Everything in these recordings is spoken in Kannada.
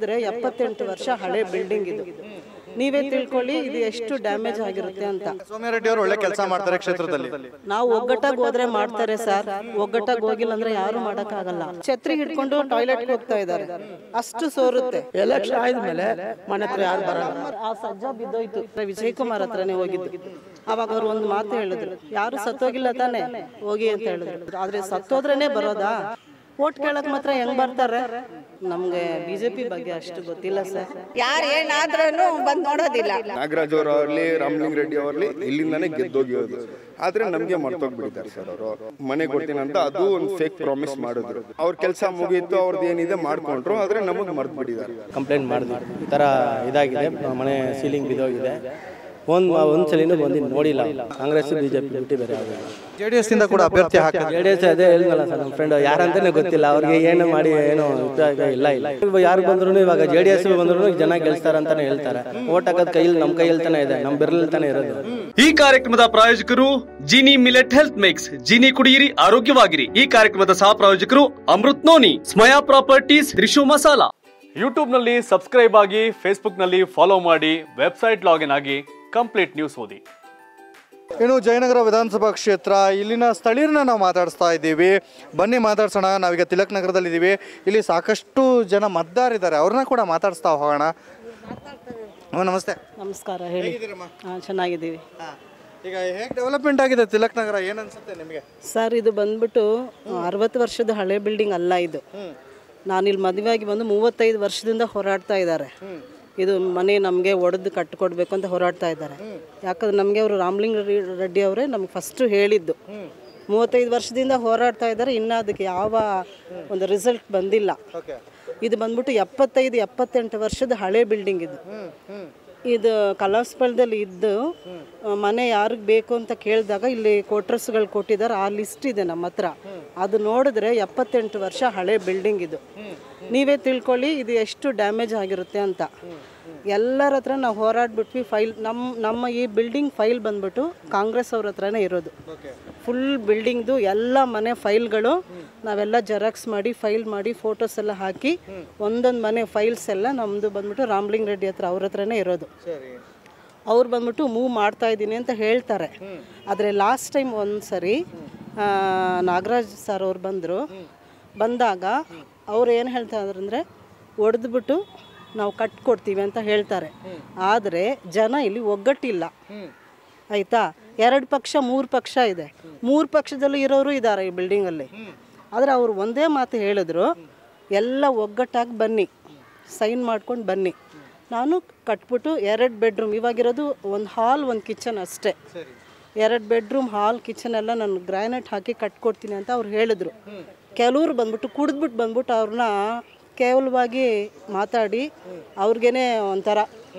ಅಂದ್ರೆ ಎಪ್ಪತ್ತೆಂಟು ವರ್ಷ ಹಳೆ ಬಿಲ್ಡಿಂಗ್ ಇದು ನೀವೇ ತಿಳ್ಕೊಳ್ಳಿ ಇದು ಎಷ್ಟು ಡ್ಯಾಮೇಜ್ ಆಗಿರುತ್ತೆ ಅಂತ ಸೌಮ್ಯ ರೆಡ್ಡಿ ಅವರು ಒಳ್ಳೆ ಕೆಲಸ ಮಾಡ್ತಾರೆ ಕ್ಷೇತ್ರದಲ್ಲಿ ನಾವು ಒಗ್ಗಟ್ಟಾಗಿ ಹೋದ್ರೆ ಮಾಡ್ತಾರೆ ಸರ್ ಒಗ್ಗಟ್ಟಾಗಿ ಹೋಗಿಲ್ಲ ಅಂದ್ರೆ ಯಾರು ಮಾಡಕ್ಕಾಗಲ್ಲ ಛತ್ರಿ ಹಿಡ್ಕೊಂಡು ಟಾಯ್ಲೆಟ್ ಹೋಗ್ತಾ ಇದ್ದಾರೆ ಅಷ್ಟು ಸೋರುತ್ತೆ ಎಲೆಕ್ಷನ್ ಆದ್ಮೇಲೆ ಮನೆ ಹತ್ರ ಯಾರು ಬರಲ್ಲ ಆ ಸಜ್ಜ ಬಿದ್ದೋಯ್ತು ವಿಜಯ್ ಕುಮಾರ್ ಹತ್ರನೇ ಹೋಗಿದ್ದು ಅವಾಗ ಅವ್ರು ಒಂದು ಮಾತು ಹೇಳಿದ್ರು ಯಾರು ಸತ್ತೋಗಿಲ್ಲ ತಾನೆ ಹೋಗಿ ಅಂತ ಹೇಳಿದ್ರು ಆದ್ರೆ ಸತ್ತೋದ್ರೇನೆ ಬರೋದಾ ಓಟ್ ಕೇಳಕ್ ಮಾತ್ರ ಹೆಂಗ್ ಬರ್ತಾರೆ ನಮ್ಗೆ ಬಿಜೆಪಿ ಬಗ್ಗೆ ಅಷ್ಟು ಗೊತ್ತಿಲ್ಲ ಸರ್ ಯಾರು ಏನಾದ್ರೂ ಬಂದು ನೋಡೋದಿಲ್ಲ ನಾಗರಾಜ್ ಅವರು ಆಗಲಿ ರಾಮಲಿಂಗ ರೆಡ್ಡಿ ಅವರ್ಲಿ ಇಲ್ಲಿಂದಾನೇ ಗೆದ್ದೋಗಿರೋದು ಆದ್ರೆ ನಮ್ಗೆ ಮರ್ತೋಗ್ಬಿಟ್ಟಿದ್ದಾರೆ ಸರ್ ಅವರು ಮನೆ ಕೊಡ್ತೀನಿ ಅಂತ ಅದು ಒಂದು ಫೇಕ್ ಪ್ರಾಮಿಸ್ ಮಾಡಿದ್ರು ಅವ್ರ ಕೆಲಸ ಮುಗೀತು ಅವ್ರದ್ದು ಏನಿದೆ ಮಾಡ್ಕೊಂಡ್ರು ಆದ್ರೆ ನಮಗೆ ಮರ್ತು ಬಿಟ್ಟಿದ್ದಾರೆ ಕಂಪ್ಲೇಂಟ್ ಮಾಡಿದ್ವಿ ಈ ಥರ ಇದಾಗಿದೆ ಮನೆ ಸೀಲಿಂಗ್ ಬಿದ್ದೋಗಿದೆ ಒಂದು ಒಂದು ಸಲಿನೂ ಬಂದು ನೋಡಿಲ್ಲ ಕಾಂಗ್ರೆಸ್ ಬಿ ಜೆ ಪಿ ಬಿಟ್ಟು ಬೇರೆ ಯಾವುದು ಜೆ ಡಿ ಎಸ್ ಇಂದ ಕೂಡ ಅಭ್ಯರ್ಥಿ ಹಾಕಿದ್ರು ಜೆ ಡಿ ಎಸ್ ಅದೇ ಹೇಳಿದ್ನಲ್ಲ ಸರ್ ನಮ್ಮ ಫ್ರೆಂಡ್ ಯಾರಂತಾನೆ ಗೊತ್ತಿಲ್ಲ ಅವ್ರಿಗೆ ಏನು ಮಾಡಿ ಏನು ಉಪಯೋಗ ಇಲ್ಲ ಇಲ್ಲ ಇವಾಗ ಯಾರು ಬಂದ್ರು ಇವಾಗ ಜೆ ಡಿ ಎಸ್ ಬಂದ್ರು ಜನ ಗೆಲ್ಸ್ತಾರೆ ಅಂತಾನೆ ಹೇಳ್ತಾರೆ ಓಟ್ ಹಾಕೋದ್ ಕೈಯಲ್ಲಿ ನಮ್ಮ ಕೈಯಲ್ಲಿ ತಾನೇ ಇದೆ ನಮ್ಮ ಬೆರಳಲ್ಲಿ ತಾನೇ ಇರೋದು ಈ ಕಾರ್ಯಕ್ರಮದ ಪ್ರಾಯೋಜಕರು Jini millet health mix Jini ಕುಡಿಯಿರಿ ಆರೋಗ್ಯವಾಗಿರಿ ಈ ಕಾರ್ಯಕ್ರಮದ ಸಹ ಪ್ರಾಯೋಜಕರು ಅಮೃತ್ ನೋನಿ ಸ್ಮಯಾ ಪ್ರಾಪರ್ಟೀಸ್ ತ್ರಿಶು ಮಸಾಲಾ ಯೂಟ್ಯೂಬ್ನಲ್ಲಿ ಸಬ್ಸ್ಕ್ರೈಬ್ ಆಗಿ ಫೇಸ್ಬುಕ್ನಲ್ಲಿ ಫಾಲೋ ಮಾಡಿ ವೆಬ್ಸೈಟ್ ಲಾಗಿನ್ ಆಗಿ ಕಂಪ್ಲೀಟ್ ನ್ಯೂಸ್ ಓದಿ ಇನ್ನು ಜಯನಗರ ವಿಧಾನಸಭಾ ಕ್ಷೇತ್ರ ಇಲ್ಲಿನ ಸ್ಥಳೀಯರನ್ನ ನಾವು ಮಾತಾಡಿಸ್ತಾ ಇದ್ದೀವಿ ಬನ್ನಿ ಮಾತಾಡ್ಸೋಣ ನಾವೀಗ ತಿಲಕ್ ನಗರದಲ್ಲಿ ಇದ್ದೀವಿ ಇಲ್ಲಿ ಸಾಕಷ್ಟು ಜನ ಮತದಾರಿದ್ದಾರೆ ಅವ್ರನ್ನ ಕೂಡ ಮಾತಾಡಿಸ್ತಾ ಹೋಗೋಣ ಹ್ಞೂ ನಮಸ್ತೆ ನಮಸ್ಕಾರ ಹೇಳಿ ಹಾಂ ಚೆನ್ನಾಗಿದ್ದೀವಿ ಈಗ ಹೇಗೆ ಡೆವಲಪ್ಮೆಂಟ್ ಆಗಿದೆ ತಿಲಕ್ ನಗರ ಏನು ಅನ್ಸುತ್ತೆ ನಿಮಗೆ ಸರ್ ಇದು ಬಂದ್ಬಿಟ್ಟು ಅರವತ್ತು ವರ್ಷದ ಹಳೆ ಬಿಲ್ಡಿಂಗ್ ಅಲ್ಲ ಇದು ನಾನಿಲ್ಲಿ ಮದುವೆಯಾಗಿ ಬಂದು ಮೂವತ್ತೈದು ವರ್ಷದಿಂದ ಹೋರಾಡ್ತಾ ಇದ್ದಾರೆ ಇದು ಮನೆ ನಮಗೆ ಒಡೆದು ಕಟ್ಟಿಕೊಡ್ಬೇಕು ಅಂತ ಹೋರಾಡ್ತಾ ಇದ್ದಾರೆ ಯಾಕಂದ್ರೆ ನಮಗೆ ಅವರು ರಾಮಲಿಂಗ ರೆ- ರೆಡ್ಡಿ ಅವರೇ ನಮ್ಗೆ ಫಸ್ಟು ಹೇಳಿದ್ದು ಮೂವತ್ತೈದು ವರ್ಷದಿಂದ ಹೋರಾಡ್ತಾ ಇದ್ದಾರೆ ಇನ್ನೂ ಅದಕ್ಕೆ ಯಾವ ಒಂದು ರಿಸಲ್ಟ್ ಬಂದಿಲ್ಲ ಇದು ಬಂದ್ಬಿಟ್ಟು ಎಪ್ಪತ್ತೈದು ಎಪ್ಪತ್ತೆಂಟು ವರ್ಷದ ಹಳೆ ಬಿಲ್ಡಿಂಗ್ ಇದು ಇದು ಕಲಾಸ್ಪಳದಲ್ಲಿ ಇದ್ದು ಆ, ಮನೆ ಯಾರಿಗೆ ಬೇಕು ಅಂತ ಕೇಳಿದಾಗ ಇಲ್ಲಿ ಕೋಟ್ರಸ್ಗಳು ಕೊಟ್ಟಿದ್ದಾರೆ ಆ ಲಿಸ್ಟ್ ಇದೆ ನಮ್ಮ ಹತ್ರ ಅದು ನೋಡಿದ್ರೆ ಎಪ್ಪತ್ತೆಂಟು ವರ್ಷ ಹಳೆ ಬಿಲ್ಡಿಂಗ್ ಇದು ನೀವೇ ತಿಳ್ಕೊಳ್ಳಿ ಇದು ಎಷ್ಟು ಡ್ಯಾಮೇಜ್ ಆಗಿರುತ್ತೆ ಅಂತ ಎಲ್ಲರ ಹತ್ರ ನಾವು ಹೋರಾಡ್ಬಿಟ್ವಿ ಫೈಲ್ ನಮ್ಮ ನಮ್ಮ ಈ ಬಿಲ್ಡಿಂಗ್ ಫೈಲ್ ಬಂದ್ಬಿಟ್ಟು ಕಾಂಗ್ರೆಸ್ ಅವ್ರ ಹತ್ರನೇ ಇರೋದು ಫುಲ್ ಬಿಲ್ಡಿಂಗ್ದು ಎಲ್ಲ ಮನೆ ಫೈಲ್ಗಳು ನಾವೆಲ್ಲ ಜೆರಾಕ್ಸ್ ಮಾಡಿ ಫೈಲ್ ಮಾಡಿ ಫೋಟೋಸ್ ಎಲ್ಲ ಹಾಕಿ ಒಂದೊಂದು ಮನೆ ಫೈಲ್ಸ್ ಎಲ್ಲ ನಮ್ಮದು ಬಂದ್ಬಿಟ್ಟು ರಾಮಲಿಂಗ ರೆಡ್ಡಿ ಹತ್ರ ಅವ್ರ ಹತ್ರನೇ ಇರೋದು ಅವ್ರು ಬಂದ್ಬಿಟ್ಟು ಮೂವ್ ಮಾಡ್ತಾ ಇದ್ದೀನಿ ಅಂತ ಹೇಳ್ತಾರೆ ಆದರೆ ಲಾಸ್ಟ್ ಟೈಮ್ ಒಂದು ಸರಿ ಆ, ನಾಗರಾಜ್ ಸರ್ ಅವ್ರು ಬಂದರು ಬಂದಾಗ ಅವ್ರು ಏನು ಹೇಳ್ತಾ ಅಂದರೆ ಒಡೆದ್ಬಿಟ್ಟು ನಾವು ಕಟ್ಕೊಡ್ತೀವಿ ಅಂತ ಹೇಳ್ತಾರೆ ಆದರೆ ಜನ ಇಲ್ಲಿ ಒಗ್ಗಟ್ಟಿಲ್ಲ ಆಯಿತಾ ಎರಡು ಪಕ್ಷ ಮೂರು ಪಕ್ಷ ಇದೆ ಮೂರು ಪಕ್ಷದಲ್ಲೂ ಇರೋರು ಇದ್ದಾರೆ ಈ ಬಿಲ್ಡಿಂಗಲ್ಲಿ ಆದರೆ ಅವರು ಒಂದೇ ಮಾತು ಹೇಳಿದ್ರು ಎಲ್ಲ ಒಗ್ಗಟ್ಟಾಗಿ ಬನ್ನಿ ಸೈನ್ ಮಾಡ್ಕೊಂಡು ಬನ್ನಿ ನಾನು ಕಟ್ಬಿಟ್ಟು ಎರಡು ಬೆಡ್ರೂಮ್ ಇವಾಗಿರೋದು ಒಂದು ಹಾಲ್ ಒಂದು ಕಿಚನ್ ಅಷ್ಟೇ ಎರಡು ಬೆಡ್ರೂಮ್ ಹಾಲ್ ಕಿಚನ್ ಎಲ್ಲ ನಾನು ಗ್ರಾನೈಟ್ ಹಾಕಿ ಕಟ್ಕೊಡ್ತೀನಿ ಅಂತ ಅವ್ರು ಹೇಳಿದ್ರು ಕೆಲವ್ರು ಬಂದ್ಬಿಟ್ಟು ಕುಡಿದ್ಬಿಟ್ಟು ಬಂದ್ಬಿಟ್ಟು ಅವ್ರನ್ನ ಕೇವಲವಾಗಿ ಮಾತಾಡಿ ಅವ್ರಿಗೇನೆ ಒಂಥರ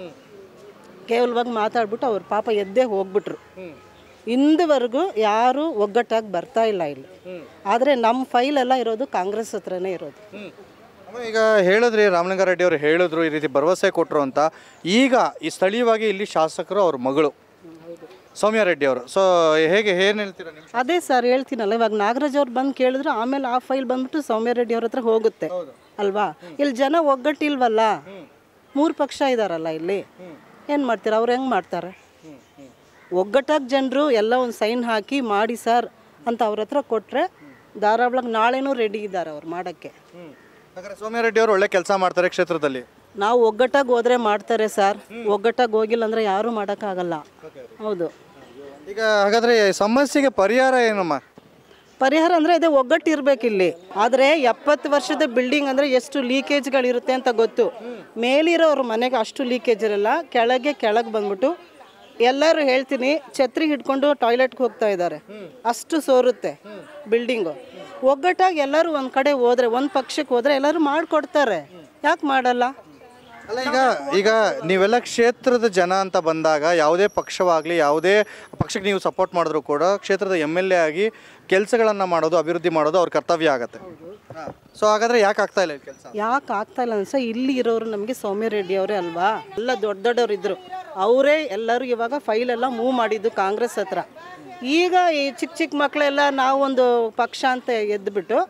ಕೇವಲವಾಗಿ ಮಾತಾಡ್ಬಿಟ್ಟು ಅವ್ರ ಪಾಪ ಎದ್ದೇ ಹೋಗ್ಬಿಟ್ರು ಇಂದುವರೆಗೂ ಯಾರು ಒಗ್ಗಟ್ಟಾಗಿ ಬರ್ತಾ ಇಲ್ಲ ಇಲ್ಲಿ ಆದರೆ ನಮ್ಮ ಫೈಲ್ ಎಲ್ಲ ಇರೋದು ಕಾಂಗ್ರೆಸ್ ಹತ್ರನೇ ಇರೋದು ಅಮ್ಮ, ಈಗ ಹೇಳಿದ್ರಿ ರಾಮಲಿಂಗಾರೆಡ್ಡಿ ಅವರು ಹೇಳಿದ್ರು ಈ ರೀತಿ ಭರವಸೆ ಕೊಟ್ಟರು ಅಂತ ಈಗ ಈ ಸ್ಥಳೀಯವಾಗಿ ಇಲ್ಲಿ ಶಾಸಕರು ಅವ್ರ ಮಗಳು ಸೌಮ್ಯ ರೆಡ್ಡಿ ಅವರು ಸೊ ಹೇಗೆ ಏನು ಹೇಳ್ತೀರಾ ನೀವು ಅದೇ ಸರ್ ಹೇಳ್ತೀನಲ್ಲ ಇವಾಗ ನಾಗರಾಜ್ ಅವ್ರು ಬಂದು ಕೇಳಿದ್ರು ಆಮೇಲೆ ಆ ಫೈಲ್ ಬಂದ್ಬಿಟ್ಟು ಸೌಮ್ಯ ರೆಡ್ಡಿ ಅವ್ರ ಹತ್ರ ಹೋಗುತ್ತೆ ಅಲ್ವಾ ಇಲ್ಲಿ ಜನ ಒಗ್ಗಟ್ಟಿಲ್ವಲ್ಲ ಮೂರು ಪಕ್ಷ ಇದಾರಲ್ಲ ಇಲ್ಲಿ ಏನು ಮಾಡ್ತೀರಾ ಅವ್ರು ಹೆಂಗೆ ಮಾಡ್ತಾರೆ ಒಗ್ಗಟ್ಟಾಗಿ ಜನರು ಎಲ್ಲ ಒಂದು ಸೈನ್ ಹಾಕಿ ಮಾಡಿ ಸರ್ ಅಂತ ಅವ್ರ ಹತ್ರ ಕೊಟ್ಟರೆ ಧಾರಾವಾಳಗೆ ನಾಳೆನೂ ರೆಡಿ ಇದ್ದಾರೆ ಅವ್ರು ಮಾಡೋಕ್ಕೆ ಹಾಗಾದ್ರೆ ಸೌಮ್ಯ ರೆಡ್ಡಿ ಅವರು ಒಳ್ಳೆ ಕೆಲಸ ಮಾಡ್ತಾರೆ ಕ್ಷೇತ್ರದಲ್ಲಿ ನಾವು ಒಗ್ಗಟ್ಟಾಗಿ ಹೋದ್ರೆ ಮಾಡ್ತಾರೆ ಸರ್ ಒಗ್ಗಟ್ಟಾಗಿ ಹೋಗಿಲ್ಲ ಅಂದರೆ ಯಾರೂ ಮಾಡೋಕ್ಕಾಗಲ್ಲ ಹೌದು ಈಗ ಹಾಗಾದ್ರೆ ಸಮಸ್ಯೆಗೆ ಪರಿಹಾರ ಏನಮ್ಮ ಪರಿಹಾರ ಅಂದರೆ ಅದೇ ಒಗ್ಗಟ್ಟು ಇರಬೇಕು ಇಲ್ಲಿ ಆದರೆ ಎಪ್ಪತ್ತು ವರ್ಷದ ಬಿಲ್ಡಿಂಗ್ ಅಂದರೆ ಎಷ್ಟು ಲೀಕೇಜ್ಗಳಿರುತ್ತೆ ಅಂತ ಗೊತ್ತು ಮೇಲಿರೋರ ಮನೆಗೆ ಅಷ್ಟು ಲೀಕೇಜ್ ಇರಲ್ಲ ಕೆಳಗೆ ಕೆಳಗೆ ಬಂದ್ಬಿಟ್ಟು ಎಲ್ಲರೂ ಹೇಳ್ತೀನಿ ಛತ್ರಿ ಹಿಡ್ಕೊಂಡು ಟಾಯ್ಲೆಟ್ಗೆ ಹೋಗ್ತಾ ಇದ್ದಾರೆ ಅಷ್ಟು ಸೋರುತ್ತೆ ಬಿಲ್ಡಿಂಗು ಒಗ್ಗಟ್ಟಾಗಿ ಎಲ್ಲರೂ ಒಂದು ಕಡೆ ಹೋದ್ರೆ ಒಂದು ಪಕ್ಷಕ್ಕೆ ಹೋದ್ರೆ ಎಲ್ಲರೂ ಮಾಡಿಕೊಡ್ತಾರೆ ಯಾಕೆ ಮಾಡಲ್ಲ ಅಲ್ಲ ಈಗ ಈಗ ನೀವೆಲ್ಲ ಕ್ಷೇತ್ರದ ಜನ ಅಂತ ಬಂದಾಗ ಯಾವುದೇ ಪಕ್ಷವಾಗಲಿ ಯಾವುದೇ ಪಕ್ಷಕ್ಕೆ ನೀವು ಸಪೋರ್ಟ್ ಮಾಡಿದ್ರು ಕೂಡ ಕ್ಷೇತ್ರದ ಎಮ್ ಎಲ್ ಎ ಆಗಿ ಕೆಲಸಗಳನ್ನು ಮಾಡೋದು ಅಭಿವೃದ್ಧಿ ಮಾಡೋದು ಅವ್ರ ಕರ್ತವ್ಯ ಆಗುತ್ತೆ ಸೊ ಹಾಗಾದ್ರೆ ಯಾಕೆ ಆಗ್ತಾ ಇಲ್ಲ ಕೆಲಸ ಯಾಕೆ ಆಗ್ತಾ ಇಲ್ಲ ಅನ್ಸ ಇಲ್ಲಿ ಇರೋರು ನಮಗೆ ಸೌಮ್ಯ ರೆಡ್ಡಿ ಅವರೇ ಅಲ್ವಾ ಎಲ್ಲ ದೊಡ್ಡ ದೊಡ್ಡವ್ರು ಇದ್ರು ಅವರೇ ಎಲ್ಲರೂ ಇವಾಗ ಫೈಲ್ ಎಲ್ಲ ಮೂವ್ ಮಾಡಿದ್ದು ಕಾಂಗ್ರೆಸ್ ಹತ್ರ ಈಗ ಈ ಚಿಕ್ಕ ಚಿಕ್ಕ ಮಕ್ಕಳೆಲ್ಲ ನಾವೊಂದು ಪಕ್ಷ ಅಂತ ಎದ್ದುಬಿಟ್ಟು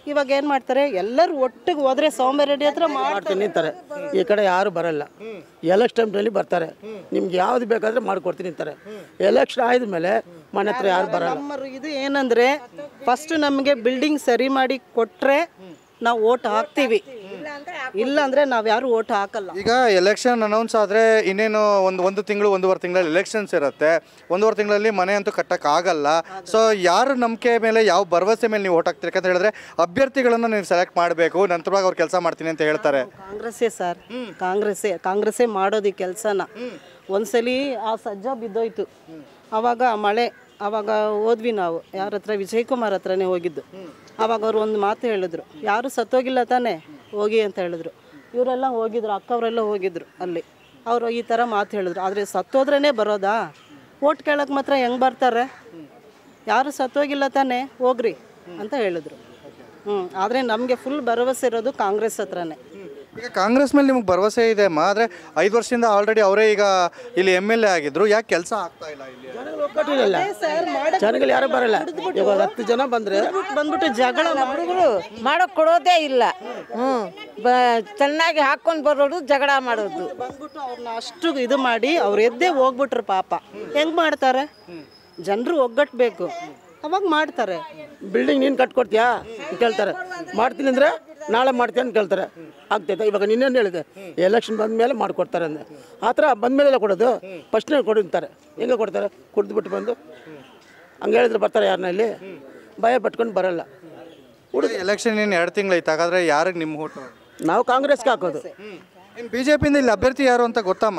ಇವಾಗ ಏನು ಮಾಡ್ತಾರೆ ಎಲ್ಲರೂ ಒಟ್ಟಿಗೆ ಹೋದ್ರೆ ಸೌಮ್ಯ ರೆಡ್ಡಿ ಹತ್ರ ಮಾಡ್ತಾರೆ ಮಾಡ್ತೀನಿ ನಿಂತಾರೆ ಈ ಕಡೆ ಯಾರು ಬರಲ್ಲ ಎಲೆಕ್ಷನ್ ಟೈಮ್ನಲ್ಲಿ ಬರ್ತಾರೆ ನಿಮ್ಗೆ ಯಾವ್ದು ಬೇಕಾದ್ರೆ ಮಾಡ್ಕೊಡ್ತೀನಿ ಅಂತಾರೆ ಎಲೆಕ್ಷನ್ ಆದ್ಮೇಲೆ ಮನೆ ಹತ್ರ ಯಾರು ಬರಲ್ಲ ನಮ್ಮ ಇದು ಏನಂದ್ರೆ ಫಸ್ಟ್ ನಮಗೆ ಬಿಲ್ಡಿಂಗ್ ಸರಿ ಮಾಡಿ ಕೊಟ್ರೆ ನಾವು ಓಟ್ ಹಾಕ್ತೀವಿ ಇಲ್ಲ ಅಂದ್ರೆ ನಾವು ಯಾರು ಓಟ್ ಹಾಕಲ್ಲ ಈಗ ಎಲೆಕ್ಷನ್ ಅನೌನ್ಸ್ ಆದರೆ ಇನ್ನೇನು ಒಂದು ಒಂದು ತಿಂಗಳು ಒಂದೂವರೆ ತಿಂಗಳಲ್ಲಿ ಎಲೆಕ್ಷನ್ಸ್ ಇರುತ್ತೆ ಒಂದೂವರೆ ತಿಂಗಳಲ್ಲಿ ಮನೆ ಅಂತೂ ಕಟ್ಟಕ್ಕೆ ಆಗಲ್ಲ ಸೊ ಯಾರ ನಂಬಿಕೆ ಮೇಲೆ ಯಾವ ಭರವಸೆ ಮೇಲೆ ನೀವು ಓಟ್ ಹಾಕ್ತೀರಿ ಅಂತ ಹೇಳಿದ್ರೆ ಅಭ್ಯರ್ಥಿಗಳನ್ನು ನೀವು ಸೆಲೆಕ್ಟ್ ಮಾಡಬೇಕು ನಂತರವಾಗಿ ಅವ್ರು ಕೆಲಸ ಮಾಡ್ತೀನಿ ಅಂತ ಹೇಳ್ತಾರೆ ಕಾಂಗ್ರೆಸ್ಸೇ ಸರ್ ಕಾಂಗ್ರೆಸ್ಸೇ ಕಾಂಗ್ರೆಸ್ಸೇ ಮಾಡೋದು ಈ ಕೆಲಸನ ಒಂದ್ಸಲಿ ಆ ಸಜ್ಜ ಬಿದ್ದೋಯ್ತು ಅವಾಗ ಮಳೆ ಅವಾಗ ಹೋದ್ವಿ ನಾವು ಯಾರ ಹತ್ರ ವಿಜಯ್ ಕುಮಾರ್ ಹತ್ರನೇ ಹೋಗಿದ್ದು ಅವಾಗ ಅವ್ರು ಒಂದು ಮಾತು ಹೇಳಿದ್ರು ಯಾರು ಸತ್ತೋಗಿಲ್ಲ ತಾನೇ ಹೋಗಿ ಅಂತ ಹೇಳಿದ್ರು ಇವರೆಲ್ಲ ಹೋಗಿದ್ರು ಅಕ್ಕವರೆಲ್ಲ ಹೋಗಿದ್ರು ಅಲ್ಲಿ ಅವರು ಈ ಥರ ಮಾತು ಹೇಳಿದ್ರು ಆದರೆ ಸತ್ತೋದ್ರೇ ಬರೋದಾ ಓಟ್ ಕೇಳಕ್ಕೆ ಮಾತ್ರ ಹೆಂಗೆ ಬರ್ತಾರೆ ಯಾರು ಸತ್ತೋಗಿಲ್ಲ ತಾನೇ ಹೋಗ್ರಿ ಅಂತ ಹೇಳಿದ್ರು ಹ್ಞೂ ಆದರೆ ನಮಗೆ ಫುಲ್ ಭರವಸೆ ಇರೋದು ಕಾಂಗ್ರೆಸ್ ಹತ್ರನೇ ಈಗ ಕಾಂಗ್ರೆಸ್ ಮೇಲೆ ನಿಮ್ಗೆ ಭರವಸೆ ಇದೆ ಅಮ್ಮ ಆದರೆ ಐದು ವರ್ಷದಿಂದ ಆಲ್ರೆಡಿ ಅವರೇ ಈಗ ಇಲ್ಲಿ ಎಮ್ ಎಲ್ ಎ ಆಗಿದ್ರು ಯಾಕೆ ಕೆಲಸ ಆಗ್ತಾ ಇಲ್ಲ ಇಲ್ಲಿ ಒಕ್ಕಟ್ಟಿರಲ್ಲ ಜನಗಳು ಯಾರು ಬರಲ್ಲ ಇವಾಗ ಹತ್ತು ಜನ ಬಂದ್ರೆ ಬಂದ್ಬಿಟ್ಟು ಜಗಳ ಹುಡುಗರು ಮಾಡಕ್ ಕೊಡೋದೇ ಇಲ್ಲ ಹ್ಮ್ ಬ ಚೆನ್ನಾಗಿ ಹಾಕೊಂಡು ಬರೋದು ಜಗಳ ಮಾಡೋದು ಬಂದ್ಬಿಟ್ಟು ಅವ್ರನ್ನ ಅಷ್ಟು ಇದು ಮಾಡಿ ಅವ್ರು ಎದ್ದೇ ಹೋಗ್ಬಿಟ್ರು ಪಾಪ ಹೆಂಗ್ ಮಾಡ್ತಾರೆ ಜನರು ಒಗ್ಗಟ್ಬೇಕು ಅವಾಗ ಮಾಡ್ತಾರೆ ಬಿಲ್ಡಿಂಗ್ ನೀನು ಕಟ್ಕೊಡ್ತೀಯಾ ಅಂತ ಕೇಳ್ತಾರೆ ಮಾಡ್ತೀನಿ ಅಂದರೆ ನಾಳೆ ಮಾಡ್ತೀನಿ ಅಂತ ಕೇಳ್ತಾರೆ ಆಗ್ತೈತೆ ಇವಾಗ ನಿನ್ನೇನು ಹೇಳಿದೆ ಎಲೆಕ್ಷನ್ ಬಂದ ಮೇಲೆ ಮಾಡಿಕೊಡ್ತಾರೆ ಅಂದೆ ಆ ಥರ ಬಂದಮೇಲೆ ಕೊಡೋದು ಫಸ್ಟ್ನೇ ಕೊಡಿರ್ತಾರೆ ಹೆಂಗೆ ಕೊಡ್ತಾರೆ ಕುಡಿದ್ಬಿಟ್ಟು ಬಂದು ಹಂಗೆ ಹೇಳಿದ್ರೆ ಬರ್ತಾರೆ ಯಾರನ್ನ ಇಲ್ಲಿ ಭಯ ಪಟ್ಕೊಂಡು ಬರಲ್ಲ ಎಲೆಕ್ಷನ್ ಏನು ಎರಡು ತಿಂಗಳೈತೆ ಹಾಗಾದ್ರೆ ಯಾರಿಗೆ ನಿಮ್ಮ ಓಟು ನಾವು ಕಾಂಗ್ರೆಸ್ಗೆ ಹಾಕೋದು ಇನ್ನು ಬಿ ಜೆ ಪಿಯಿಂದ ಇಲ್ಲಿ ಅಭ್ಯರ್ಥಿ ಯಾರು ಅಂತ ಗೊತ್ತಮ್ಮ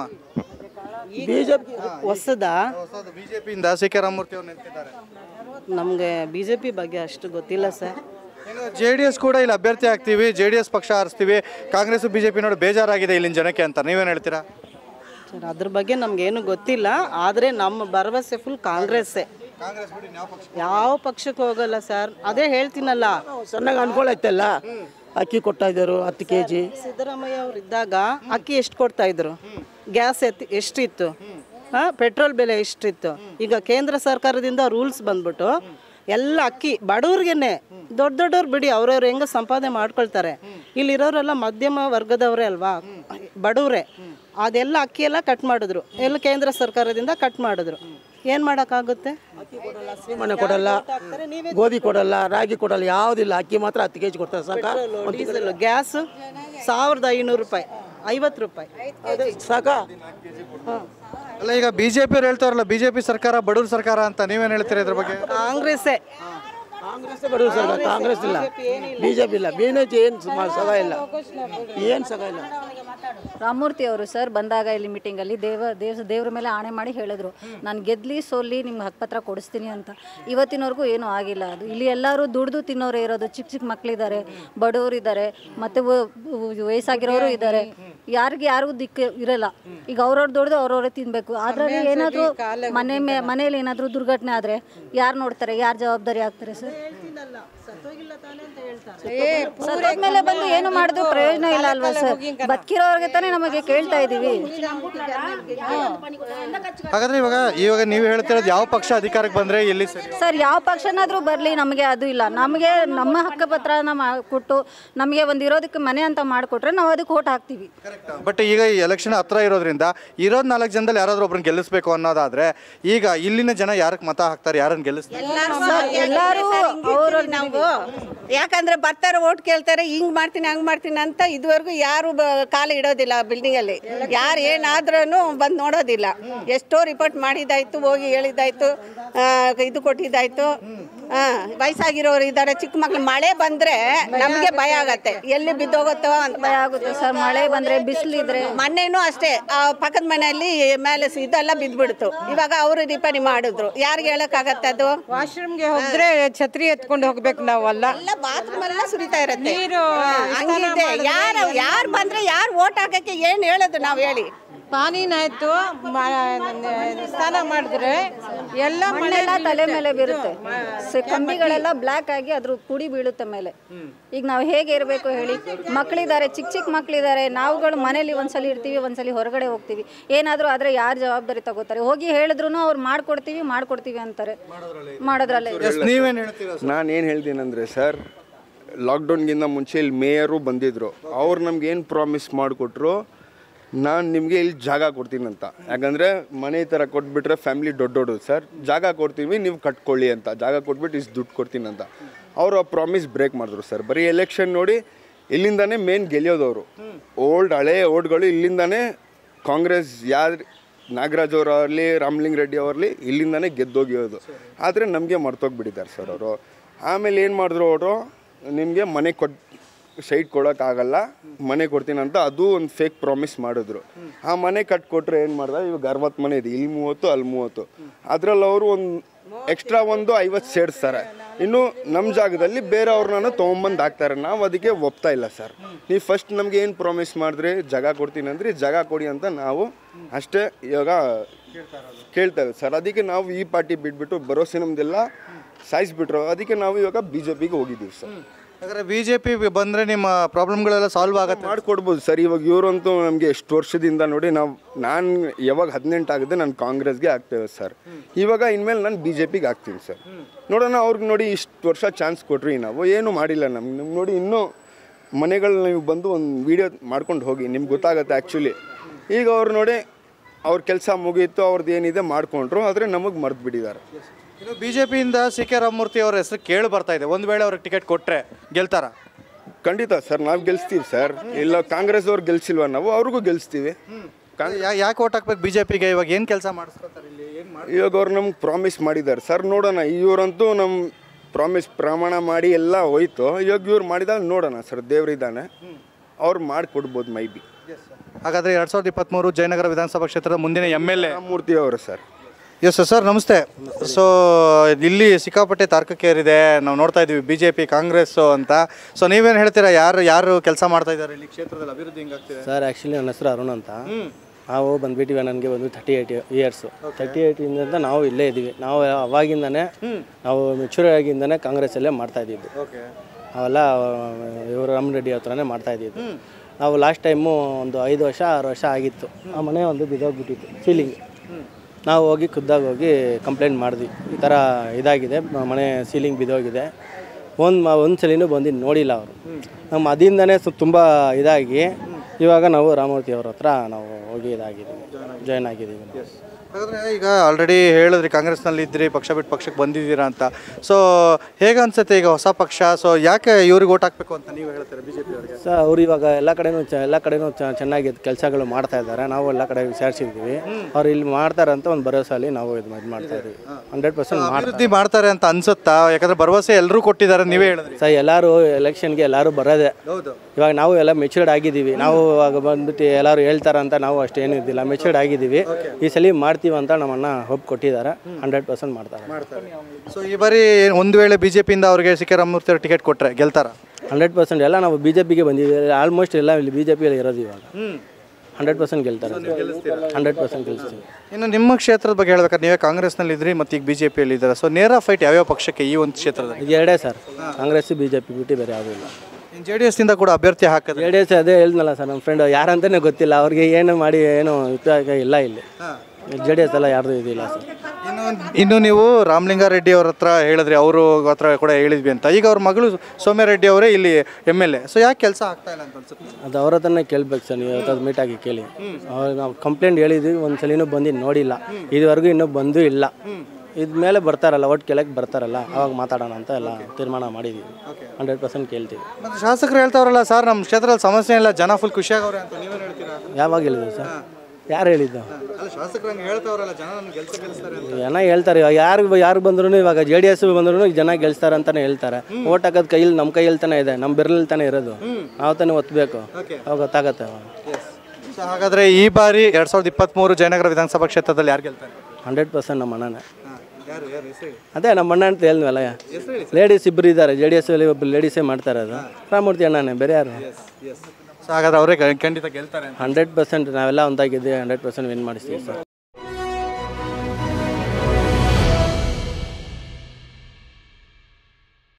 ಬಿ ಜೆ ಪಿ ಹೊಸದ ಬಿ ಜೆ ಪಿಯಿಂದ ಸಿ ಕೆ ರಾಮಮೂರ್ತಿ ಅವ್ರು ನಿಂತಿದ್ದಾರೆ ನಮಗೆ ಬಿ ಜೆ ಪಿ ಬಗ್ಗೆ ಅಷ್ಟು ಗೊತ್ತಿಲ್ಲ ಸರ್ ಇನ್ನು ಜೆ ಡಿ ಎಸ್ ಕೂಡ ಇಲ್ಲಿ ಅಭ್ಯರ್ಥಿ ಆಗ್ತೀವಿ ಜೆ ಡಿ ಎಸ್ ಪಕ್ಷ ಆರಿಸ್ತೀವಿ ಕಾಂಗ್ರೆಸ್ ಬಿ ಜೆ ಪಿ ನೋಡಿ ಬೇಜಾರಾಗಿದೆ ಇಲ್ಲಿನ ಜನಕ್ಕೆ ಅಂತ ನೀವೇನು ಹೇಳ್ತೀರಾ ಸರ್ ಅದ್ರ ಬಗ್ಗೆ ನಮಗೇನು ಗೊತ್ತಿಲ್ಲ ಆದರೆ ನಮ್ಮ ಭರವಸೆ ಫುಲ್ ಕಾಂಗ್ರೆಸ್ಸೇ ಯಾವ ಪಕ್ಷಕ್ಕೆ ಹೋಗಲ್ಲ ಸರ್ ಅದೇ ಹೇಳ್ತೀನಲ್ಲ ಚೆನ್ನಾಗಿ ಅನ್ಕೊಳೈತಲ್ಲ ಅಕ್ಕಿ ಕೊಡ್ತಾ ಇದ್ದರು ಹತ್ತು ಕೆ ಜಿ ಸಿದ್ದರಾಮಯ್ಯ ಅವ್ರು ಇದ್ದಾಗ ಅಕ್ಕಿ ಎಷ್ಟು ಕೊಡ್ತಾ ಇದ್ರು ಗ್ಯಾಸ್ ಎತ್ತಿ ಎಷ್ಟಿತ್ತು ಹಾಂ ಪೆಟ್ರೋಲ್ ಬೆಲೆ ಎಷ್ಟಿತ್ತು ಈಗ ಕೇಂದ್ರ ಸರ್ಕಾರದಿಂದ ರೂಲ್ಸ್ ಬಂದ್ಬಿಟ್ಟು ಎಲ್ಲ ಅಕ್ಕಿ ಬಡವ್ರಿಗೇನೆ ದೊಡ್ಡ ದೊಡ್ಡವ್ರು ಬಿಡಿ ಅವ್ರವ್ರು ಹೆಂಗ ಸಂಪಾದನೆ ಮಾಡ್ಕೊಳ್ತಾರೆ ಇಲ್ಲಿರೋರೆಲ್ಲ ಮಧ್ಯಮ ವರ್ಗದವರೇ ಅಲ್ವಾ ಬಡವ್ರೆ ಅದೆಲ್ಲ ಅಕ್ಕಿ ಎಲ್ಲ ಕಟ್ ಮಾಡಿದ್ರು ಎಲ್ಲ ಕೇಂದ್ರ ಸರ್ಕಾರದಿಂದ ಕಟ್ ಮಾಡಿದ್ರು ಏನು ಮಾಡೋಕ್ಕಾಗುತ್ತೆ ಮನೆ ಕೊಡಲ್ಲ ಗೋಧಿ ಕೊಡಲ್ಲ ರಾಗಿ ಕೊಡಲ್ಲ ಯಾವುದಿಲ್ಲ ಅಕ್ಕಿ ಮಾತ್ರ ಹತ್ತು ಕೆ ಜಿ ಕೊಡ್ತಾರೆ ಸಾಕ ಡೀಸೆಲ್ ಗ್ಯಾಸ್ ಸಾವಿರದ ಐನೂರು ರೂಪಾಯಿ ಐವತ್ತು ರೂಪಾಯಿ ಸಾಕ ಅಲ್ಲ ಈಗ ಬಿ ಜೆ ಪಿ ಅವ್ರು ಹೇಳ್ತಾರಲ್ಲ ಬಿ ಜೆ ಪಿ ಸರ್ಕಾರ ಬಡವ್ರ ಸರ್ಕಾರ ಅಂತ ನೀವೇನು ಹೇಳ್ತೀರಾ ಇದ್ರ ಬಗ್ಗೆ ಕಾಂಗ್ರೆಸ್ಸೇ ಕಾಂಗ್ರೆಸ್ ಬಡವರು ಸರ್ಕಾರ ಕಾಂಗ್ರೆಸ್ ಇಲ್ಲ ಬಿ ಜೆ ಪಿ ಇಲ್ಲ ಬಿ ಎನ್ ಎಚ್ ಏನು ಸಗ ಇಲ್ಲ ಏನು ಸಗ ಇಲ್ಲ ರಾಮಮೂರ್ತಿ ಅವರು ಸರ್ ಬಂದಾಗ ಇಲ್ಲಿ ಮೀಟಿಂಗಲ್ಲಿ ದೇವ ದೇವ ದೇವ್ರ ಮೇಲೆ ಆಣೆ ಮಾಡಿ ಹೇಳಿದ್ರು ನಾನು ಗೆದ್ಲಿ ಸೋಲ್ಲಿ ನಿಮ್ಗೆ ಹಕ್ಕಪತ್ರ ಕೊಡಿಸ್ತೀನಿ ಅಂತ ಇವತ್ತಿನವರೆಗೂ ಏನೂ ಆಗಿಲ್ಲ ಅದು ಇಲ್ಲಿ ಎಲ್ಲರೂ ದುಡ್ದು ತಿನ್ನೋರೇ ಇರೋದು ಚಿಕ್ಕ ಚಿಕ್ಕ ಮಕ್ಕಳಿದ್ದಾರೆ ಬಡವರು ಇದ್ದಾರೆ ಮತ್ತು ವಯಸ್ಸಾಗಿರೋರು ಇದ್ದಾರೆ ಯಾರಿಗೆ ಯಾರಿಗೂ ದಿಕ್ಕು ಇರಲ್ಲ ಈಗ ಅವ್ರವ್ರು ದುಡ್ದು ಅವ್ರವ್ರೇ ತಿನ್ಬೇಕು ಅದ್ರಲ್ಲಿ ಏನಾದರೂ ಮನೆ ಮೇ ಮನೇಲಿ ಏನಾದರೂ ದುರ್ಘಟನೆ ಆದರೆ ಯಾರು ನೋಡ್ತಾರೆ ಯಾರು ಜವಾಬ್ದಾರಿ ಆಗ್ತಾರೆ ಸರ್ ಮೇಲೆ ಬಂದು ಏನು ಮಾಡಿದ್ರು ಪ್ರಯೋಜನ ಇಲ್ಲ ಅಲ್ವಾ ಸರ್ ಬದುಕಿರೋರ್ಗೆ ತಾನೇ ನಮಗೆ ಕೇಳ್ತಾ ಇದ್ದೀವಿ ಹಾಗಾದ್ರೆ ಇವಾಗ ಇವಾಗ ನೀವು ಹೇಳ್ತಿರೋದು ಯಾವ ಪಕ್ಷ ಅಧಿಕಾರಕ್ಕೆ ಬಂದ್ರೆ ಎಲ್ಲಿ ಸರಿ ಸರ್ ಯಾವ ಪಕ್ಷನಾದ್ರೂ ಬರಲಿ ನಮಗೆ ಅದು ಇಲ್ಲ ನಮಗೆ ನಮ್ಮ ಹಕ್ಕಪತ್ರನ ಮಾ ಕೊಟ್ಟು ನಮಗೆ ಒಂದು ಇರೋದಕ್ಕೆ ಮನೆ ಅಂತ ಮಾಡಿಕೊಟ್ರೆ ನಾವು ಅದಕ್ಕೆ ಓಟ್ ಹಾಕ್ತೀವಿ ಬಟ್ ಈಗ ಈ ಎಲೆಕ್ಷನ್ ಹತ್ರ ಇರೋದ್ರಿಂದ ಇರೋದ್ ನಾಲ್ಕು ಜನದಲ್ಲಿ ಯಾರಾದ್ರೂ ಒಬ್ರನ್ನ ಗೆಲ್ಲಿಸ್ಬೇಕು ಅನ್ನೋದಾದ್ರೆ ಈಗ ಇಲ್ಲಿನ ಜನ ಯಾರಕ್ಕೆ ಮತ ಹಾಕ್ತಾರೆ ಯಾರನ್ನ ಗೆಲ್ಲಿಸ್ತಾರೆ ಎಲ್ಲರೂ ಅವರು ನಾವು ಯಾಕಂದ್ರೆ ಬರ್ತಾರೆ ಓಟ್ ಕೇಳ್ತಾರೆ ಹಿಂಗ್ ಮಾಡ್ತೀನಿ ಹಂಗ್ ಮಾಡ್ತೀನಿ ಅಂತ ಇದುವರೆಗೂ ಯಾರು ಬ- ಕಾಲು ಇಡೋದಿಲ್ಲ ಬಿಲ್ಡಿಂಗ್ ಅಲ್ಲಿ ಯಾರು ಏನಾದ್ರೂ ಬಂದು ನೋಡೋದಿಲ್ಲ ಎಷ್ಟೋ ರಿಪೋರ್ಟ್ ಮಾಡಿದ್ದಾಯ್ತು ಹೋಗಿ ಹೇಳಿದ್ದಾಯ್ತು ಆ, ಇದು ಕೊಟ್ಟಿದ್ದಾಯ್ತು ಆ, ವಯಸ್ಸಾಗಿರೋರು ಇದ್ದಾರೆ ಚಿಕ್ಕ ಮಕ್ಳು ಮಳೆ ಬಂದ್ರೆ ನಮ್ಗೆ ಭಯ ಆಗತ್ತೆ ಎಲ್ಲಿ ಬಿದ್ದೋಗುತ್ತೋ ಅಂತ ಭಯ ಆಗುತ್ತೆ ಸರ್ ಮಳೆ ಬಂದ್ರೆ ಬಿಸಿಲಿದ್ರೆ ಮೊನ್ನೆನೂ ಅಷ್ಟೇ ಆ ಪಕ್ಕದ ಮನೆಯಲ್ಲಿ ಮೇಲೆ ಸ- ಇದೆಲ್ಲ ಬಿದ್ದ್ಬಿಡ್ತು ಇವಾಗ ಅವರು ರಿಪೇರಿ ಮಾಡಿದ್ರು ಯಾರಿಗೆ ಹೇಳಕ್ಕಾಗತ್ತೆ ಅದು ವಾಶ್ರೂಮ್ಗೆ ಹೋದ್ರೆ ಛತ್ರಿ ಎತ್ಕೊಂಡು ಹೋಗ್ಬೇಕು ನಾವು ಅಲ್ಲ ಎಲ್ಲ ಬಾತ್ರೂಮ್ ಎಲ್ಲ ಸುರಿತಾ ಇರತ್ತೆ ಹಾ, ಹಂಗಿದೆ ಯಾರು ಯಾರು ಬಂದ್ರೆ ಯಾರು ಓಟ್ ಹಾಕಕ್ಕೆ ಏನ್ ಹೇಳೋದು ನಾವ್ ಹೇಳಿ ಪಾನಿನಾಯ್ತು ಸ್ನಾನ ಮಾಡಿದ್ರೆ ಎಲ್ಲ ಮಣ್ಣೆಲ್ಲ ತಲೆ ಮೇಲೆ ಬೀರುತ್ತೆ ಸ- ಕಂಬಿಗಳೆಲ್ಲ ಬ್ಲ್ಯಾಕ್ ಆಗಿ ಅದ್ರ ಪುಡಿ ಬೀಳುತ್ತೆ ಮೇಲೆ ಈಗ ನಾವು ಹೇಗೆ ಇರಬೇಕು ಹೇಳಿ ಮಕ್ಕಳಿದ್ದಾರೆ ಚಿಕ್ಕ ಚಿಕ್ಕ ಮಕ್ಕಳಿದ್ದಾರೆ ನಾವುಗಳು ಮನೇಲಿ ಒಂದ್ಸಲಿ ಇರ್ತೀವಿ ಒಂದ್ಸಲಿ ಹೊರಗಡೆ ಹೋಗ್ತೀವಿ ಏನಾದರೂ ಆದರೆ ಯಾರು ಜವಾಬ್ದಾರಿ ತಗೋತಾರೆ ಹೋಗಿ ಹೇಳಿದ್ರು ಅವ್ರು ಮಾಡ್ಕೊಡ್ತೀವಿ ಮಾಡ್ಕೊಡ್ತೀವಿ ಅಂತಾರೆ ಮಾಡೋದ್ರಲ್ಲೇ ಇದೆ. ನೀವೇನು ಹೇಳ್ತೀರಾ ನಾನು ಏನು ಹೇಳ್ತೀನಂದರೆ ಸರ್ ಲಾಕ್ಡೌನ್ಗಿಂತ ಮುಂಚೆ ಇಲ್ಲಿ ಮೇಯರು ಬಂದಿದ್ರು ಅವ್ರು ನಮ್ಗೆ ಏನು ಪ್ರಾಮಿಸ್ ಮಾಡಿಕೊಟ್ರು ನಾನು ನಿಮಗೆ ಇಲ್ಲಿ ಜಾಗ ಕೊಡ್ತೀನಿ ಅಂತ ಯಾಕಂದರೆ ಮನೆ ಈ ಥರ ಕೊಟ್ಬಿಟ್ರೆ ಫ್ಯಾಮಿಲಿ ದೊಡ್ಡ ದೊಡ್ಡದು ಸರ್ ಜಾಗ ಕೊಡ್ತೀವಿ ನೀವು ಕಟ್ಕೊಳ್ಳಿ ಅಂತ ಜಾಗ ಕೊಟ್ಬಿಟ್ಟು ಇಷ್ಟು ದುಡ್ಡು ಕೊಡ್ತೀನಿ ಅಂತ ಅವರು ಆ ಪ್ರಾಮಿಸ್ ಬ್ರೇಕ್ ಮಾಡಿದ್ರು ಸರ್ ಬರೀ ಎಲೆಕ್ಷನ್ ನೋಡಿ ಇಲ್ಲಿಂದಾನೇ ಮೇನ್ ಗೆಲ್ಲಿಯೋದವರು ಓಲ್ಡ್ ಹಳೆ ಓಲ್ಡ್ಗಳು ಇಲ್ಲಿಂದಾನೇ ಕಾಂಗ್ರೆಸ್ ಯಾರು ನಾಗರಾಜ್ ಅವರಾಗಲಿ ರಾಮಲಿಂಗ ರೆಡ್ಡಿ ಅವರಲ್ಲಿ ಇಲ್ಲಿಂದಾನೇ ಗೆದ್ದೋಗಿರೋದು ಆದರೆ ನಮಗೆ ಮರ್ತೋಗ್ಬಿಟ್ಟಿದ್ದಾರೆ ಸರ್ ಅವರು ಆಮೇಲೆ ಏನು ಮಾಡಿದ್ರು ಅವರು ನಿಮಗೆ ಮನೆ ಕೊಟ್ಟು ಸೈಟ್ ಕೊಡೋಕ್ಕಾಗಲ್ಲ ಮನೆ ಕೊಡ್ತೀನಿ ಅಂತ ಅದು ಒಂದು ಫೇಕ್ ಪ್ರಾಮಿಸ್ ಮಾಡಿದ್ರು ಆ ಮನೆ ಕಟ್ಕೊಟ್ರೆ ಏನು ಮಾಡ್ದ ಇವಾಗ ಅರವತ್ತು ಮನೆ ಇದೆ ಇಲ್ಲಿ ಮೂವತ್ತು ಅಲ್ಲಿ ಮೂವತ್ತು ಅದರಲ್ಲಿ ಅವರು ಒಂದು ಎಕ್ಸ್ಟ್ರಾ ಒಂದು ಐವತ್ತು ಸೇರಿಸ್ತಾರೆ ಇನ್ನು ನಮ್ಮ ಜಾಗದಲ್ಲಿ ಬೇರೆ ಅವ್ರನ್ನ ತೊಗೊಂಬಂದು ಹಾಕ್ತಾರೆ ನಾವು ಅದಕ್ಕೆ ಒಪ್ತಾ ಇಲ್ಲ ಸರ್ ನೀವು ಫಸ್ಟ್ ನಮ್ಗೆ ಏನು ಪ್ರಾಮಿಸ್ ಮಾಡಿದ್ರಿ ಜಾಗ ಕೊಡ್ತೀನಿ ಅಂದ್ರೆ ಜಾಗ ಕೊಡಿ ಅಂತ ನಾವು ಅಷ್ಟೇ ಇವಾಗ ಕೇಳ್ತೇವೆ ಸರ್ ಅದಕ್ಕೆ ನಾವು ಈ ಪಾರ್ಟಿ ಬಿಟ್ಬಿಟ್ಟು ಭರೋಸೆ ನಮ್ದೆಲ್ಲ ಸಾಯಿಸ್ಬಿಟ್ರು ಅದಕ್ಕೆ ನಾವು ಇವಾಗ ಬಿ ಜೆ ಪಿಗೆ ಹೋಗಿದ್ದೀವಿ ಸರ್ ಹಾಗಾದ್ರೆ ಬಿ ಜೆ ಪಿ ಬಂದರೆ ನಿಮ್ಮ ಪ್ರಾಬ್ಲಮ್ಗಳೆಲ್ಲ ಸಾಲ್ವ್ ಆಗುತ್ತೆ ಮಾಡ್ಕೊಡ್ಬೋದು ಸರ್ ಇವಾಗ ಇವರಂತೂ ನಮಗೆ ಎಷ್ಟು ವರ್ಷದಿಂದ ನೋಡಿ ನಾವು ನಾನು ಯಾವಾಗ ಹದಿನೆಂಟು ಆಗಿದೆ ನಾನು ಕಾಂಗ್ರೆಸ್ಗೆ ಆಗ್ತೇವೆ ಸರ್ ಇವಾಗ ಇನ್ಮೇಲೆ ನಾನು ಬಿ ಜೆ ಪಿಗೆ ಆಗ್ತೀನಿ ಸರ್ ನೋಡೋಣ ಅವ್ರಿಗೆ ನೋಡಿ ಇಷ್ಟು ವರ್ಷ ಚಾನ್ಸ್ ಕೊಟ್ರಿ ನಾವು ಏನು ಮಾಡಿಲ್ಲ ನಮ್ಗೆ ನಿಮ್ಗೆ ನೋಡಿ ಇನ್ನೂ ಮನೆಗಳು ನೀವು ಬಂದು ಒಂದು ವಿಡಿಯೋ ಮಾಡ್ಕೊಂಡು ಹೋಗಿ ನಿಮ್ಗೆ ಗೊತ್ತಾಗುತ್ತೆ ಆ್ಯಕ್ಚುಲಿ ಈಗ ಅವ್ರು ನೋಡಿ ಅವ್ರ ಕೆಲಸ ಮುಗೀತು ಅವ್ರದ್ದು ಏನಿದೆ ಮಾಡ್ಕೊಂಡ್ರು ಆದರೆ ನಮಗೆ ಮರ್ತು ಬಿಟ್ಟಿದ್ದಾರೆ ಇನ್ನು ಬಿ ಜೆ ಪಿಯಿಂದ ಸಿ ಕೆ ರಾಮಮೂರ್ತಿ ಅವರ ಹೆಸರು ಕೇಳಿ ಬರ್ತಾ ಇದೆ ಒಂದು ವೇಳೆ ಅವ್ರಿಗೆ ಟಿಕೆಟ್ ಕೊಟ್ಟರೆ ಗೆಲ್ತಾರಾ ಖಂಡಿತ ಸರ್ ನಾವು ಗೆಲ್ಸ್ತೀವಿ ಸರ್ ಇಲ್ಲ ಕಾಂಗ್ರೆಸ್ ಅವ್ರು ಗೆಲ್ಸಿಲ್ವ ನಾವು ಅವ್ರಿಗೂ ಗೆಲ್ಸ್ತೀವಿ ಯಾ- ಯಾಕೆ ಓಟ್ ಹಾಕ್ಬೇಕು ಬಿ ಜೆ ಪಿಗೆ ಇವಾಗ ಏನು ಕೆಲಸ ಮಾಡಿಸ್ಕೊತಾರೆ ಇಲ್ಲಿ ಏನು ಮಾಡಿ ಇವಾಗ ಅವ್ರು ನಮ್ಗೆ ಪ್ರಾಮಿಸ್ ಮಾಡಿದ್ದಾರೆ ಸರ್ ನೋಡೋಣ ಇವರಂತೂ ನಮ್ಮ ಪ್ರಾಮಿಸ್ ಪ್ರಮಾಣ ಮಾಡಿ ಎಲ್ಲ ಹೋಯ್ತು ಇವಾಗ ಇವ್ರು ಮಾಡಿದಾಗ ನೋಡೋಣ ಸರ್ ದೇವ್ರಿದ್ದಾನೆ ಅವ್ರು ಮಾಡಿಕೊಡ್ಬೋದು ಮೈ ಬಿ ಹಾಗಾದ್ರೆ ಎರಡು ಸಾವಿರದ ಇಪ್ಪತ್ತ್ಮೂರು ಜಯನಗರ ವಿಧಾನಸಭಾ ಕ್ಷೇತ್ರದ ಮುಂದಿನ ಎಮ್ ಎಲ್ ಎ ಮೂರ್ತಿ ಅವರು ಸರ್ ಎಸ್ ಸರ್ ನಮಸ್ತೆ ಸೊ ಇಲ್ಲಿ ಸಿಕ್ಕಾಪಟ್ಟೆ ತಾರ್ಕಕ್ಕೇರಿದೆ ನಾವು ನೋಡ್ತಾ ಇದ್ದೀವಿ ಬಿ ಜೆ ಪಿ ಕಾಂಗ್ರೆಸ್ಸು ಅಂತ ಸೊ ನೀವೇನು ಹೇಳ್ತೀರಾ ಯಾರು ಯಾರು ಕೆಲಸ ಮಾಡ್ತಾ ಇದ್ದಾರೆ ಇಲ್ಲಿ ಕ್ಷೇತ್ರದಲ್ಲಿ ಅಭಿವೃದ್ಧಿ ಹಿಂಗಾಗ್ತಿದೆ ಸರ್ ಆ್ಯಕ್ಚುಲಿ ನನ್ನ ಹೆಸರು ಅರುಣ್ ಅಂತ ನಾವು ಬಂದ್ಬಿಟ್ಟಿವಿ ನನಗೆ ಬಂದು ತರ್ಟಿ ಏಯ್ಟ್ ಇಯರ್ಸು ತರ್ಟಿ ಏಯ್ಟಿಂದ ನಾವು ಇಲ್ಲೇ ಇದ್ದೀವಿ ನಾವು ಅವಾಗಿಂದನೇ ನಾವು ಮೆಚೂರ್ ಆಗಿಂದನೇ ಕಾಂಗ್ರೆಸ್ಸಲ್ಲೇ ಮಾಡ್ತಾ ಇದ್ದಿದ್ದು ಓಕೆ ಅವೆಲ್ಲ ಇವರು ರಾಮ್ ರೆಡ್ಡಿ ಹತ್ರನೇ ಮಾಡ್ತಾ ಇದ್ದಿದ್ದು ನಾವು ಲಾಸ್ಟ್ ಟೈಮು ಒಂದು ಐದು ವರ್ಷ ಆರು ವರ್ಷ ಆಗಿತ್ತು ಆ ಮನೆ ಒಂದು ಬಿದ್ದೋಗ್ಬಿಟ್ಟಿತ್ತು ಸೀಲಿಂಗ್ ನಾವು ಹೋಗಿ ಖುದ್ದಾಗಿ ಹೋಗಿ ಕಂಪ್ಲೇಂಟ್ ಮಾಡಿದ್ವಿ ಈ ಥರ ಇದಾಗಿದೆ ಮ- ಮನೆ ಸೀಲಿಂಗ್ ಬಿದ್ದೋಗಿದೆ ಒಂದು ಒಂದು ಸಲಿನೂ ಬಂದು ನೋಡಿಲ್ಲ ಅವರು ನಮ್ಮ ಅದರಿಂದನೇ ಸು ತುಂಬ ಇದಾಗಿ ಇವಾಗ ನಾವು ರಾಮಮೂರ್ತಿ ಅವ್ರ ಹತ್ರ ನಾವು ಹೋಗಿ ಇದಾಗಿದ್ದೀವಿ ಜಾಯ್ನ್ ಆಗಿದ್ದೀವಿ ನಾವು. ಹಾಗಾದ್ರೆ ಈಗ ಆಲ್ರೆಡಿ ಹೇಳಿದ್ರಿ ಕಾಂಗ್ರೆಸ್ನಲ್ಲಿ ಇದ್ರಿ ಪಕ್ಷ ಬಿಟ್ಟು ಪಕ್ಷಕ್ಕೆ ಬಂದಿದ್ದೀರಾ ಅಂತ ಸೊ ಹೇಗೆ ಅನ್ಸುತ್ತೆ ಈಗ ಹೊಸ ಪಕ್ಷ ಸೊ ಯಾಕೆ ಇವ್ರಿಗೆ ಓಟ್ ಹಾಕ್ಬೇಕು ಅಂತ ನೀವು ಹೇಳ್ತೀರಾ ಬಿ ಜೆ ಪಿ ಅವರಿಗೆ ಸೊ ಅವ್ರು ಇವಾಗ ಎಲ್ಲ ಕಡೆನೂ ಚ ಎಲ್ಲ ಕಡೆನೂ ಚ- ಚೆನ್ನಾಗಿ ಕೆಲಸಗಳು ಮಾಡ್ತಾ ಇದ್ದಾರೆ ನಾವು ಎಲ್ಲ ಕಡೆ ವಿಚಾರಿಸಿದ್ದೀವಿ ಅವ್ರು ಇಲ್ಲಿ ಮಾಡ್ತಾರೆ ಅಂತ ಒಂದು ಭರವಸೆಯಲ್ಲಿ ನಾವು ಇದು ಇದು ಮಾಡ್ತಾ ಇದ್ದೀವಿ ಹಂಡ್ರೆಡ್ ಪರ್ಸೆಂಟ್ ಮಾಡ್ತಾರೆ ಅಭಿವೃದ್ಧಿ ಮಾಡ್ತಾರೆ ಅಂತ ಅನ್ಸುತ್ತಾ ಯಾಕಂದ್ರೆ ಭರವಸೆ ಎಲ್ಲರೂ ಕೊಟ್ಟಿದ್ದಾರೆ ನೀವೇ ಹೇಳಿದ್ರಿ ಸರ್ ಎಲ್ಲರೂ ಎಲೆಕ್ಷನ್ಗೆ ಎಲ್ಲರೂ ಬರೋದೆ ಹೌದು ಇವಾಗ ನಾವು ಎಲ್ಲ ಮೆಚೂರ್ಡ್ ಆಗಿದ್ದೀವಿ ನಾವು ಇವಾಗ ಬಂದ್ಬಿಟ್ಟು ಎಲ್ಲರೂ ಹೇಳ್ತಾರೆ ಅಂತ ನಾವು ಅಷ್ಟೇನು ಇದ್ದಿಲ್ಲ ಮೆಚೂರ್ಡ್ ಆಗಿದ್ದೀವಿ ಈ ಸಲ ಮಾಡ್ತೀವಿ ಅಂತ ನಮ್ಮನ್ನ ಹೋಪ್ ಕೊಟ್ಟಿದ್ದಾರೆ ಹಂಡ್ರೆಡ್ ಪರ್ಸೆಂಟ್ ಮಾಡ್ತಾರೆ ಸೊ ಈ ಬಾರಿ ಒಂದು ವೇಳೆ ಬಿ ಜೆ ಪಿಯಿಂದ ಅವ್ರಿಗೆ ಸಿ ಕೆ ರಾಮಮೂರ್ತಿ ಅವ್ರು ಟಿಕೆಟ್ ಕೊಟ್ಟರೆ ಗೆಲ್ತಾರ ಹಂಡ್ರೆಡ್ ಪರ್ಸೆಂಟ್ ಎಲ್ಲ ನಾವು ಬಿ ಜೆ ಪಿಗೆ ಬಂದಿದ್ದೀವಿ ಆಲ್ಮೋಸ್ಟ್ ಎಲ್ಲ ಇಲ್ಲಿ ಬಿ ಜೆ ಪಿಯಲ್ಲಿ ಇರೋದು ಇವಾಗ ಹಂಡ್ರೆಡ್ ಪರ್ಸೆಂಟ್ ಗೆಲ್ತಾರೆ ಹಂಡ್ರೆಡ್ ಪರ್ಸೆಂಟ್ ಗೆಲ್ಸ್ತೀವಿ ಇನ್ನು ನಿಮ್ಮ ಕ್ಷೇತ್ರದ ಬಗ್ಗೆ ಹೇಳ್ಬೇಕಾದ್ರೆ ನೀವೇ ಕಾಂಗ್ರೆಸ್ನಲ್ಲಿ ಇದ್ರಿ ಮತ್ತು ಈಗ ಬಿ ಜೆ ಪಿಯಲ್ಲಿ ಇದ್ದಾರೆ ಸೊ ನೇರ ಫೈಟ್ ಯಾವ್ಯಾವ ಪಕ್ಷಕ್ಕೆ ಈ ಒಂದು ಕ್ಷೇತ್ರದಲ್ಲಿ ಇದು ಎರಡೇ sir Congress B J P ಬಿಟ್ಟು ಬೇರೆ ಯಾವುದೂ ಇಲ್ಲ ಜೆ ಡಿ ಎಸ್ನಿಂದ ಕೂಡ ಅಭ್ಯರ್ಥಿ ಹಾಕಿದ್ರೆ ಜೆ ಡಿ ಎಸ್ ಅದೇ ಹೇಳಿದ್ನಲ್ಲ ಸರ್ ನಮ್ಮ ಫ್ರೆಂಡ್ ಯಾರಂತಾನೆ ಗೊತ್ತಿಲ್ಲ ಅವ್ರಿಗೆ ಏನು ಮಾಡಿ ಏನು ಉಪಯೋಗ ಇಲ್ಲ ಇಲ್ಲಿ ಜೆ ಡಿ ಎಸ್ ಎಲ್ಲ ಯಾರ್ದು ಇದಿಲ್ಲ ಸರ್ ಇನ್ನು ಇನ್ನು ನೀವು ರಾಮಲಿಂಗಾರೆಡ್ಡಿ ಅವ್ರ ಹತ್ರ ಹೇಳಿದ್ರಿ ಅವರು ಹತ್ರ ಕೂಡ ಹೇಳಿದ್ವಿ ಅಂತ ಈಗ ಅವ್ರ ಮಗಳು ಸೌಮ್ಯ ರೆಡ್ಡಿ ಅವರೇ ಇಲ್ಲಿ ಎಮ್ ಎಲ್ ಎ ಸೊ ಯಾಕೆ ಕೆಲಸ ಆಗ್ತಾ ಇಲ್ಲ ಅಂತ ಅನ್ಸುತ್ತೆ ಅದು ಅವ್ರ ಹತ್ರನೇ ಕೇಳ್ಬೇಕು ಸರ್ ನೀವು ಯಾವತ್ತಾದ್ರು ಮೀಟ್ ಆಗಿ ಕೇಳಿ ಅವ್ರು ನಾವು ಕಂಪ್ಲೇಂಟ್ ಹೇಳಿದ್ವಿ ಒಂದು ಸಲಿನೂ ಬಂದು ನೋಡಿಲ್ಲ ಇದುವರೆಗೂ ಇನ್ನೂ ಬಂದೂ ಇಲ್ಲ ಇದ್ಮೇಲೆ ಬರ್ತಾರಲ್ಲ ಒಟ್ಟು ಕೇಳಕ್ಕೆ ಬರ್ತಾರಲ್ಲ ಅವಾಗ ಮಾತಾಡೋಣ ಅಂತ ಎಲ್ಲ ತೀರ್ಮಾನ ಮಾಡಿದ್ದೀವಿ ಹಂಡ್ರೆಡ್ ಪರ್ಸೆಂಟ್ ಕೇಳ್ತೀವಿ ಮತ್ತು ಶಾಸಕರು ಹೇಳ್ತಾವ್ರಲ್ಲ ಸರ್ ನಮ್ಮ ಕ್ಷೇತ್ರದಲ್ಲಿ ಸಮಸ್ಯೆ ಇಲ್ಲ ಜನ ಫುಲ್ ಖುಷಿಯಾಗವ್ರೆ ಅಂತ ನೀವೇನು ಹೇಳ್ತೀರಾ ಯಾವಾಗ ಹೇಳಿದ್ರು ಸರ್ ಯಾರು ಹೇಳಿದ್ದು ಅಲ್ಲ ಶಾಸಕರು ಹಂಗೆ ಹೇಳ್ತಾವ್ರಲ್ಲ ಜನ ನನ್ನ ಕೆಲಸ ಗೆಲ್ಲಿಸ್ತಾರೆ ಅಂತ ಜನ ಹೇಳ್ತಾರೆ ಇವಾಗ ಯಾರು ಯಾರು ಬಂದ್ರು ಇವಾಗ ಜೆ ಡಿ ಎಸ್ ಬಂದ್ರು ಜನ ಗೆಲ್ಸ್ತಾರೆ ಅಂತಾನೆ ಹೇಳ್ತಾರೆ ಓಟ್ ಹಾಕೋದು ಕೈಯಲ್ಲಿ ನಮ್ಮ ಕೈಯಲ್ಲಿ ತಾನೇ ಇದೆ ನಮ್ಮ ಬೆರಳಲ್ಲಿ ತಾನೇ ಇರೋದು ನಾವು ತಾನೇ ಒತ್ತಬೇಕು ಅವಾಗ ಗೊತ್ತಾಗತ್ತೆ ಅವಾಗ. ಸೊ ಹಾಗಾದ್ರೆ ಈ ಬಾರಿ ಎರಡ್ ಸಾವಿರದ ಇಪ್ಪತ್ತ್ಮೂರು ಜಯನಗರ ವಿಧಾನಸಭಾ ಕ್ಷೇತ್ರದಲ್ಲಿ ಯಾರು ಗೆಲ್ತಾರೆ ಹಂಡ್ರೆಡ್ ಪರ್ಸೆಂಟ್ ನಮ್ಮ ಅಣ್ಣನೇ ಯಾರು ಯಾರು ಹೆಸರು ಅದೇ ನಮ್ಮ ಅಣ್ಣ ಅಂತ ಹೇಳಿದ್ವಲ್ಲ ಲೇಡೀಸ್ ಇಬ್ಬರು ಇದ್ದಾರೆ ಜೆ ಡಿ ಎಸ್ ಅಲ್ಲಿ ಒಬ್ಬರು ಲೇಡೀಸೇ ಮಾಡ್ತಾರೆ ಅದು ರಾಮಮೂರ್ತಿ ಅಣ್ಣನೇ ಬೇರೆ ಯಾರು ಸೊ ಹಾಗಾದ್ರೆ ಅವರೇ ಖಂಡಿತ ಗೆಲ್ತಾರೆ ಹಂಡ್ರೆಡ್ ಪರ್ಸೆಂಟ್ ನಾವೆಲ್ಲ ಒಂದಾಗಿದ್ದೀವಿ ಹಂಡ್ರೆಡ್ ಪರ್ಸೆಂಟ್ ವಿನ್ ಮಾಡಿಸ್ತೀವಿ ಸರ್